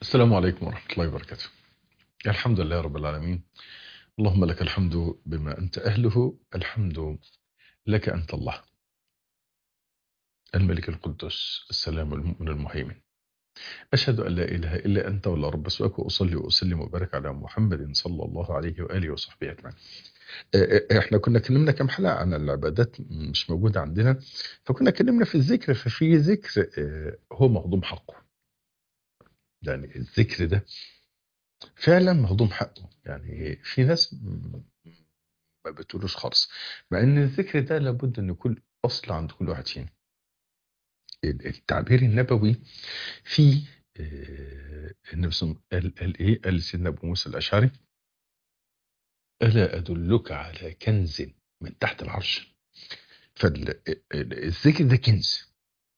السلام عليكم ورحمة الله وبركاته الحمد لله رب العالمين اللهم لك الحمد بما أنت أهله الحمد لك أنت الله الملك القدس السلام المؤمن المهيمن أشهد أن لا إله إلا أنت ولا رب سواك وأصلي وأسلم وبارك على محمد صلى الله عليه وآله وصحبه أجمعين احنا كنا كلمنا كم حلقة عن العبادات مش موجودة عندنا فكنا كلمنا في الذكر ففي ذكر هو مهضوم حقه يعني الذكر ده فعلا مهضوم حقه يعني في ناس ما بتقولوش خالص مع ان الذكر ده لابد ان يكون اصل عند كل واحد فينا التعبير النبوي في النبي صلى الله عليه وسلم قال ايه قال سيدنا ابو موسى الاشعري الا ادلك على كنز من تحت العرش فالذكر ده كنز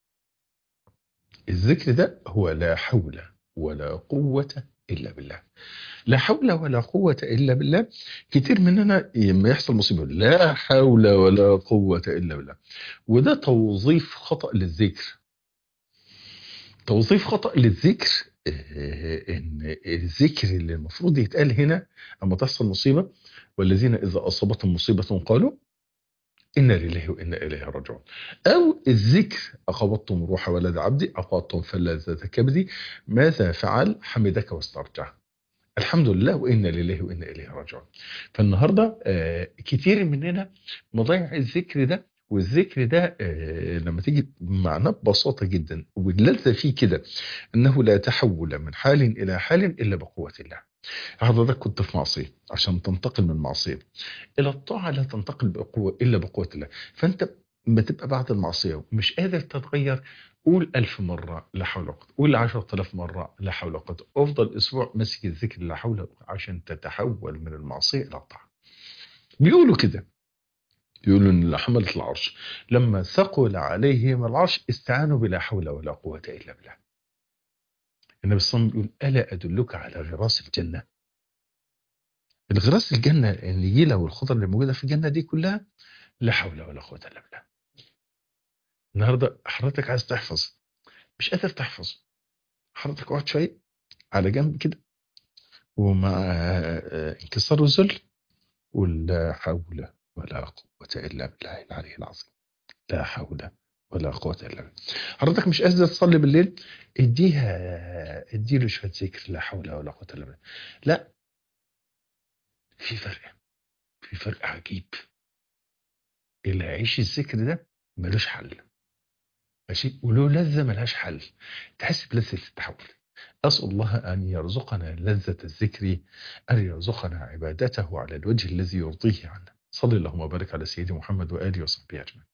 الذكر ده هو لا حول ولا قوة إلا بالله لا حول ولا قوة إلا بالله كتير مننا لما يحصل مصيبة لا حول ولا قوة إلا بالله وده توظيف خطأ للذكر توظيف خطأ للذكر ان الذكر اللي المفروض يتقال هنا اما تحصل مصيبة والذين اذا اصابتهم مصيبة قالوا إنا لله وإنا إليه راجعون أو الذكر أخبطتم روح ولد عبدي أقعدتم فلذة كبدي ماذا فعل حمدك واسترجع الحمد لله وإنا لله وإنا إليه راجعون فالنهاردة آه كتير مننا مضيع الذكر ده والذكر ده آه لما تيجي معناه ببساطة جدا واللذة فيه كده أنه لا تحول من حال إلى حال إلا بقوة الله حضرتك كنت في معصية عشان تنتقل من معصية إلى الطاعة لا تنتقل بقوة إلا بقوة الله فأنت بتبقى بعد المعصية ومش قادر تتغير قول ألف مرة لا حول ولا قوة قول عشرة آلاف مرة لا حول ولا قوة أفضل أسبوع مسك الذكر لا حول ولا قوة عشان تتحول من المعصية إلى الطاعة بيقولوا كده يقولوا ان حملة العرش لما ثقل عليهم العرش استعانوا بلا حول ولا قوة إلا بالله النبي صلى الله عليه وسلم يقول ألا أدلك على غراس الجنة الغراس الجنة النجيلة والخضر اللي موجودة في الجنة دي كلها لا حول ولا قوة إلا بالله النهاردة حضرتك عايز تحفظ مش قادر تحفظ حضرتك اقعد شوية على جنب كده ومع انكسار الذل ولا حول ولا قوة إلا بالله العلي العظيم لا حول ولا قوة إلا بالله حضرتك مش قادر تصلي بالليل اديها اديله شوية ذكر لا حول ولا قوة إلا بالله لا في فرق في فرق عجيب اللي هيعيش الذكر ده ملوش حل ماشي ولو لذة ملهاش حل تحس بلذة التحول أسأل الله أن يرزقنا لذة الذكر أن يرزقنا عبادته على الوجه الذي يرضيه عنا صلى اللهم وبارك على سيدي محمد وآله وصحبه أجمعين